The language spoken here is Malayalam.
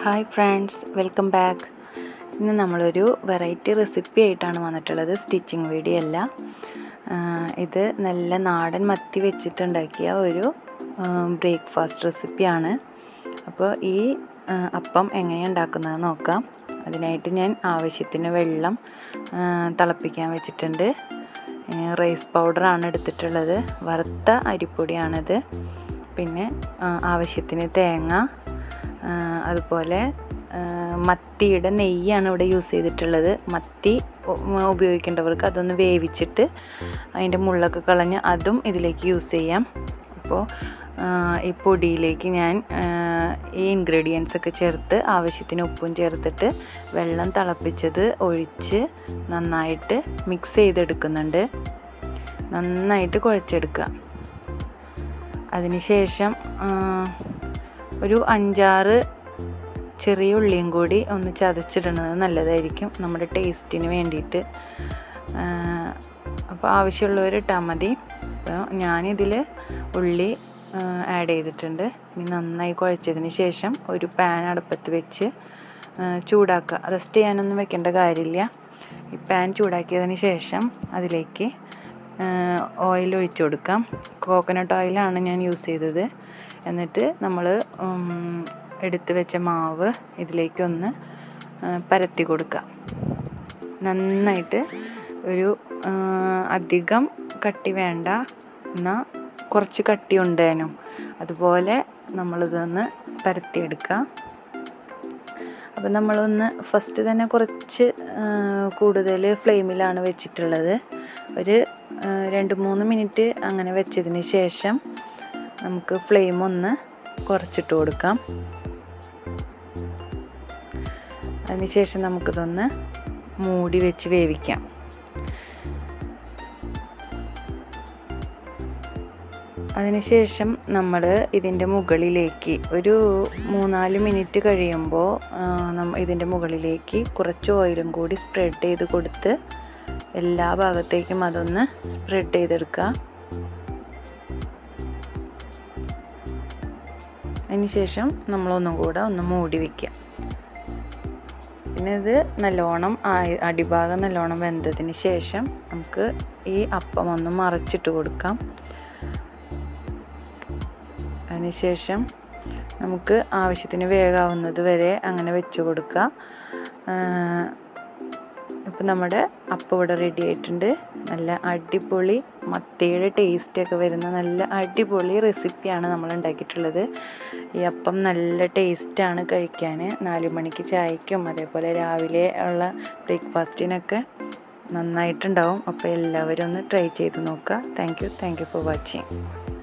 ഹായ് ഫ്രണ്ട്സ് വെൽക്കം ബാക്ക് ഇന്ന് നമ്മളൊരു വെറൈറ്റി റെസിപ്പി ആയിട്ടാണ് വന്നിട്ടുള്ളത് സ്റ്റിച്ചിങ് വീഡിയോ അല്ല ആഹ് ഇത് നല്ല നാടൻ മത്തി വെച്ചിട്ടുണ്ടാക്കിയ ഒരു ബ്രേക്ക്ഫാസ്റ്റ് റെസിപ്പിയാണ് അപ്പോൾ ഈ ആഹ് അപ്പം എങ്ങനെയാണ് ഉണ്ടാക്കുന്നത് നോക്കാം അതിനായിട്ട് ഞാൻ ആവശ്യത്തിന് വെള്ളം ആഹ് തിളപ്പിക്കാൻ വെച്ചിട്ടുണ്ട് റൈസ് പൗഡറാണ് എടുത്തിട്ടുള്ളത് വറുത്ത അരിപ്പൊടിയാണിത് പിന്നെ ആഹ് ആവശ്യത്തിന് തേങ്ങ ആഹ് അതുപോലെ ആഹ് മത്തിയുടെ നെയ്യാണ് ഇവിടെ യൂസ് ചെയ്തിട്ടുള്ളത് മത്തി ഉ- ഉപയോഗിക്കേണ്ടവർക്ക് അതൊന്ന് വേവിച്ചിട്ട് അതിൻ്റെ മുള്ളൊക്കെ കളഞ്ഞ് അതും ഇതിലേക്ക് യൂസ് ചെയ്യാം അപ്പോൾ ആഹ് ഈ പൊടിയിലേക്ക് ഞാൻ ആഹ് ഈ ഇൻഗ്രീഡിയൻസ് ഒക്കെ ചേർത്ത് ആവശ്യത്തിന് ഉപ്പും ചേർത്തിട്ട് വെള്ളം തിളപ്പിച്ചത് ഒഴിച്ച് നന്നായിട്ട് മിക്സ് ചെയ്തെടുക്കുന്നുണ്ട് നന്നായിട്ട് കുഴച്ചെടുക്കുക അതിനുശേഷം ആഹ് ഒരു അഞ്ചാറ് ചെറിയ ഉള്ളിയും കൂടി ഒന്ന് ചതച്ചിടുന്നത് നല്ലതായിരിക്കും നമ്മുടെ ടേസ്റ്റിന് വേണ്ടിയിട്ട് അപ്പോൾ ആവശ്യമുള്ളവർ ഇട്ടാൽ മതി അപ്പോൾ ഞാനിതിൽ ഉള്ളി ആഡ് ചെയ്തിട്ടുണ്ട് ഇനി നന്നായി കുഴച്ചതിന് ശേഷം ഒരു പാൻ അടുപ്പത്ത് വെച്ച് ആ, ചൂടാക്കുക റെസ്റ്റ് ചെയ്യാനൊന്നും വെക്കേണ്ട കാര്യമില്ല ഈ പാൻ ചൂടാക്കിയതിന് ശേഷം അതിലേക്ക് ഓയിൽ ഒഴിച്ചു കൊടുക്കാം കോക്കനട്ട് ഓയിലാണ് ഞാൻ യൂസ് ചെയ്തത് എന്നിട്ട് നമ്മൾ എടുത്ത് വെച്ച മാവ് ഇതിലേക്കൊന്ന് ആ, പരത്തി കൊടുക്കുക നന്നായിട്ട് ഒരു ആ, അധികം കട്ടി വേണ്ട എന്നാൽ കുറച്ച് കട്ടി ഉണ്ടേനും അതുപോലെ നമ്മളിതൊന്ന് പരത്തിയെടുക്കുക അപ്പം നമ്മളൊന്ന് ഫസ്റ്റ് തന്നെ കുറച്ച് ആ, കൂടുതൽ ഫ്ലെയിമിലാണ് വെച്ചിട്ടുള്ളത് ഒരു ആ, രണ്ട് മൂന്ന് മിനിറ്റ് അങ്ങനെ വെച്ചതിന് ശേഷം നമുക്ക് ഫ്ലെയിം ഒന്ന് കുറച്ചിട്ട് കൊടുക്കാം അതിനുശേഷം നമുക്കിതൊന്ന് മൂടി വെച്ച് വേവിക്കാം അതിനുശേഷം നമ്മൾ ഇതിൻ്റെ മുകളിലേക്ക് ഒരു മൂന്നാല് മിനിറ്റ് കഴിയുമ്പോൾ നമ്മ ഇതിൻ്റെ മുകളിലേക്ക് കുറച്ച് ഓയിലും കൂടി സ്പ്രെഡ് ചെയ്ത് കൊടുത്ത് എല്ലാ ഭാഗത്തേക്കും അതൊന്ന് സ്പ്രെഡ് ചെയ്തെടുക്കുക അതിനുശേഷം നമ്മളൊന്നും കൂടെ ഒന്ന് മൂടി വയ്ക്കുക പിന്നെ ഇത് നല്ലോണം ആയി അടിഭാഗം നല്ലോണം വെന്തതിന് ശേഷം നമുക്ക് ഈ അപ്പം ഒന്ന് മറച്ചിട്ട് കൊടുക്കാം അതിനുശേഷം നമുക്ക് ആവശ്യത്തിന് വേഗാവുന്നത് വരെ അങ്ങനെ വെച്ച് കൊടുക്കുക ഇപ്പം നമ്മുടെ അപ്പം ഇവിടെ റെഡി ആയിട്ടുണ്ട് നല്ല അടിപൊളി മത്തിയുടെ ടേസ്റ്റൊക്കെ വരുന്ന നല്ല അടിപൊളി റെസിപ്പിയാണ് നമ്മൾ ഉണ്ടാക്കിയിട്ടുള്ളത് ഈ അപ്പം നല്ല ടേസ്റ്റാണ് കഴിക്കാൻ നാല് മണിക്ക് ചായക്കും അതേപോലെ രാവിലെ ഉള്ള ബ്രേക്ക്ഫാസ്റ്റിനൊക്കെ നന്നായിട്ടുണ്ടാവും അപ്പോൾ എല്ലാവരും ഒന്ന് ട്രൈ ചെയ്ത് നോക്കുക thank you thank you for watching